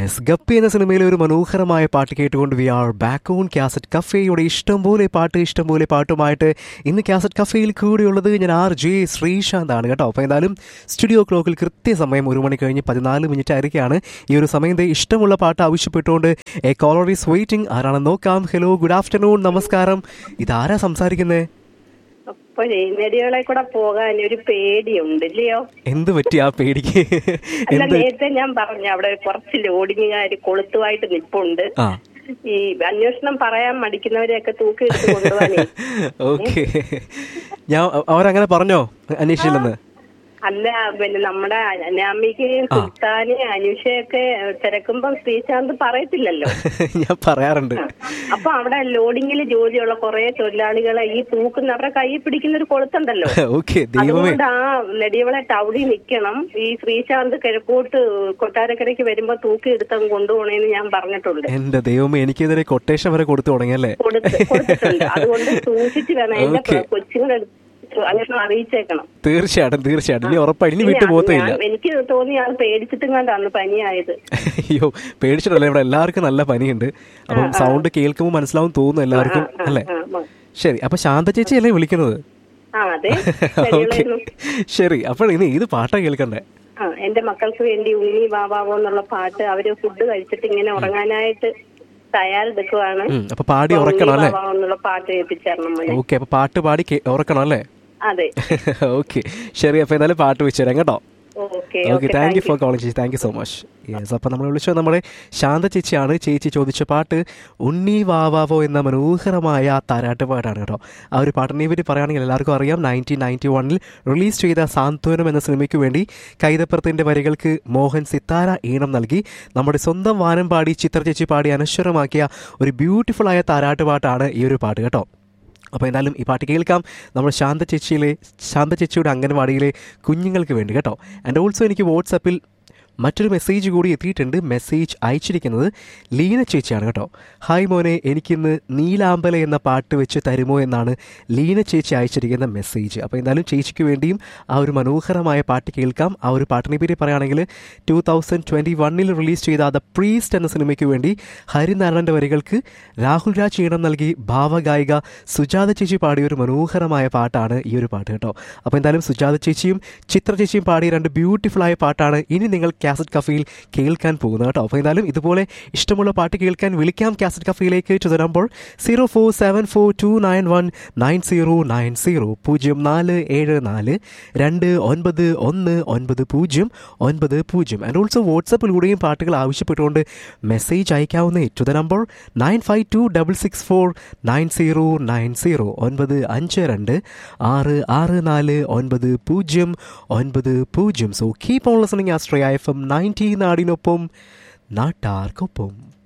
Yes guppy എന്ന സിനിമയിലെ ഒരു മനോഹരമായ പാട്ട് കേട്ടുകൊണ്ട് we are back on cassette കഫേയുടെ ഇഷ്ടംപോലെ പാട്ട് ഇഷ്ടംപോലെ പാട്ടുമായിട്ട് ഇന്ന് കാസറ്റ് കഫേയിൽ കൂടെയുള്ളത് ഞാൻ ആർ ജെ ശ്രീശാന്ത് ആണ് കേട്ടോ അപ്പോൾ എന്തായാലും സ്റ്റുഡിയോ ക്ലോക്കിൽ കൃത്യസമയം ഒരു മണി കഴിഞ്ഞ് പതിനാല് മിനിറ്റ് ആയിരിക്കുകയാണ് ഈ ഒരു സമയം ദേ ഇഷ്ടമുള്ള പാട്ട് ആവശ്യപ്പെട്ടുകൊണ്ട് എ കോളർ ഈസ് വെയിറ്റിംഗ് ആരാണെന്ന് നോക്കാം ഹലോ ഗുഡ് ആഫ്റ്റർനൂൺ നമസ്കാരം ഇതാരാ സംസാരിക്കുന്നത് അപ്പോഴേ നെടികളെ കൂടെ പോകാൻ ഒരു പേടിയുണ്ട് ഇല്ലയോ എന്ത് പറ്റി ആ പേടിക്ക് അല്ല എന്ത് നേരത്തെ ഞാൻ പറഞ്ഞു അവിടെ കുറച്ച് ലോഡിങ്ങുകാര് കൊളുത്തുമായിട്ട് നിപ്പുണ്ട് ആ ഈ അന്വേഷണം പറയാൻ മടിക്കുന്നവരെയൊക്കെ തൂക്കി എടുത്ത് കൊണ്ടുപോകാനേ ഓക്കെ ഞാൻ അവരങ്ങനെ പറഞ്ഞോ അന്വേഷിച്ചില്ലെന്ന് അല്ല പിന്നെ നമ്മുടെ അനാമിക്ക് സുൽത്താന് അനുഷയൊക്കെ തിരക്കുമ്പം ശ്രീശാന്ത് പറയത്തില്ലല്ലോ ഞാൻ പറയാറുണ്ട് അപ്പൊ അവിടെ ലോഡിങ്ങിൽ ജോലിയുള്ള കുറെ തൊഴിലാളികളെ ഈ തൂക്കുന്ന അവരുടെ കൈ പിടിക്കുന്ന ഒരു കൊളുത്തുണ്ടല്ലോ ഓക്കെ ദൈവമേ അതുകൊണ്ട് ആ നെടിയവളെ ടൗണിൽ നിൽക്കണം ഈ ശ്രീശാന്ത് കിഴക്കോട്ട് കൊട്ടാരക്കരയ്ക്ക് വരുമ്പോ തൂക്കി എടുത്തങ്ങ് കൊണ്ടുപോണേന്ന് ഞാൻ പറഞ്ഞിട്ടുണ്ട് എന്റെ ദൈവമേ എനിക്കെതിരെ കൊട്ടേഷൻ വരെ കൊടുത്തു തുടങ്ങിയല്ലേ കൊടുത്ത് കൊടുത്തിട്ടുണ്ട് അതുകൊണ്ട് സൂക്ഷിച്ച് വേണം എന്റെ Okay. കൊച്ചുങ്ങളെ അങ്ങനെ അറിയിച്ചേക്കണം തീർച്ചയായിട്ടും തീർച്ചയായിട്ടും ഇനി ഉറപ്പായിട്ടും ഇനി വിട്ടു ഞാൻ- പോകത്തില്ല ഞാൻ- എനിക്ക് തോന്നി അത് പേടിച്ചിട്ടും കണ്ടാണ് പനിയായത് അയ്യോ പേടിച്ചിട്ടല്ല ഇവിടെ എല്ലാവർക്കും നല്ല പനിയുണ്ട് അപ്പം സൗണ്ട് കേൾക്കുമ്പോൾ മനസ്സിലാവും തോന്നുന്നു എല്ലാവർക്കും അല്ലേ ആ, ആ. ശരി അപ്പൊ ശാന്ത ചേച്ചി അല്ലേ വിളിക്കുന്നത് ആ അതെ ഓക്കെ നെടിയവളെയൊന്നും ശരി അപ്പോൾ ഇനി ഇത് പാട്ടാ കേൾക്കണ്ടേ ആ എന്റെ മക്കൾക്ക് വേണ്ടി ഉണ്ണി വാവാവോ എന്നുള്ള പാട്ട് അവര് ഫുഡ് കഴിച്ചിട്ട് ഇങ്ങനെ ഉറങ്ങാനായിട്ട് തയ്യാറെടുക്കുവാണ് ഉം, അപ്പൊ പാടി അപ്പൊ ഉറക്കണം ഉണ്ണി അല്ലേ വാവാവോ എന്നുള്ള പാട്ട് കേൾപ്പിച്ചേരണം മോനെ ഓക്കെ അപ്പൊ പാട്ട് പാടി കേ- ഉറക്കണം അല്ലേ അതെ ഓക്കെ ശരി അപ്പൊ എന്തായാലും പാട്ട് വെച്ചുതരാം കേട്ടോ okay okay thank you for calling ചേച്ചി thank you so much yes അപ്പോൾ നമ്മൾ വിളിച്ചത് നമ്മുടെ ശാന്ത ചേച്ചിയാണ് ചേച്ചി ചോദിച്ച പാട്ട് ഉണ്ണി വാവാവോ എന്ന മനോഹരമായ ആ താരാട്ട് പാട്ടാണ് കേട്ടോ ആ ഒരു പാട്ടിനെ പറ്റി പറയുകയാണെങ്കിൽ എല്ലാവർക്കും അറിയാം നയൻറ്റീൻ നയൻറ്റി വണ്ണിൽ റിലീസ് ചെയ്ത സാന്ത്വനം എന്ന സിനിമയ്ക്ക് വേണ്ടി കൈതപ്പുറത്തിൻ്റെ വരികൾക്ക് മോഹൻ സിത്താര ഈണം നൽകി നമ്മുടെ സ്വന്തം വാനം പാടി ചിത്ര ചേച്ചി പാടി അനശ്വരമാക്കിയ ഒരു ബ്യൂട്ടിഫുൾ ആയ താരാട്ട് പാട്ടാണ് ഈ ഒരു പാട്ട് കേട്ടോ അപ്പോൾ എന്തായാലും ഈ പാട്ട് കേൾക്കാം നമ്മൾ ശാന്ത ചേച്ചിയിലെ ശാന്ത ചേച്ചിയുടെ അംഗൻവാടിയിലെ കുഞ്ഞുങ്ങൾക്ക് വേണ്ടി കേട്ടോ ആൻഡ് ഓൾസോ എനിക്ക് വാട്സപ്പിൽ മറ്റൊരു മെസ്സേജ് കൂടി എത്തിയിട്ടുണ്ട് മെസ്സേജ് അയച്ചിരിക്കുന്നത് ലീന ചേച്ചിയാണ് കേട്ടോ ഹായ് മോനെ എനിക്കിന്ന് നീലാമ്പല എന്ന പാട്ട് വെച്ച് തരുമോ എന്നാണ് ലീന ചേച്ചി അയച്ചിരിക്കുന്ന മെസ്സേജ് അപ്പോൾ എന്തായാലും ചേച്ചിക്ക് വേണ്ടിയും ആ ഒരു മനോഹരമായ പാട്ട് കേൾക്കാം ആ ഒരു പാട്ടിനെ പറ്റി പറയുകയാണെങ്കിൽ ടൂ തൗസൻഡ് ട്വൻറ്റി വണ്ണിൽ റിലീസ് ചെയ്ത ദ പ്രീസ്റ്റ് എന്ന സിനിമയ്ക്ക് വേണ്ടി ഹരിനാരായണൻ്റെ വരികൾക്ക് രാഹുൽ രാജ് ഈണം നൽകി ഭാവഗായിക സുജാത ചേച്ചി പാടിയ ഒരു മനോഹരമായ പാട്ടാണ് ഈ ഒരു പാട്ട് കേട്ടോ അപ്പോൾ എന്തായാലും സുജാത ചേച്ചിയും ചിത്ര ചേച്ചിയും പാടിയ രണ്ട് ബ്യൂട്ടിഫുൾ ആയ പാട്ടാണ് ഇനി നിങ്ങൾ കാസറ്റ് കഫയിൽ കേൾക്കാൻ പോകുന്നത് കേട്ടോ അപ്പോൾ എന്തായാലും ഇതുപോലെ ഇഷ്ടമുള്ള പാട്ട് കേൾക്കാൻ വിളിക്കാം കാസറ്റ് കഫയിലേക്ക് to number zero four seven four two nine one nine zero nine zero പൂജ്യം നാല് ഏഴ് നാല് രണ്ട് ഒൻപത് ഒന്ന് ഒൻപത് പൂജ്യം ഒൻപത് പൂജ്യം ആൻഡ് ഓൾസോ വാട്സപ്പിലൂടെയും പാട്ടുകൾ ആവശ്യപ്പെട്ടുകൊണ്ട് മെസ്സേജ് അയക്കാവുന്ന to the number nine five two double six four nine zero nine zero ഒൻപത് അഞ്ച് രണ്ട് ആറ് ആറ് നാല് ഒൻപത് പൂജ്യം ഒൻപത് പൂജ്യം സോ കീപ് ഓൺ ലിസണിങ് ആസ്ട്രയ എഫ് എം നയൻറ്റി നാടിനൊപ്പം നാട്ടാർക്കൊപ്പം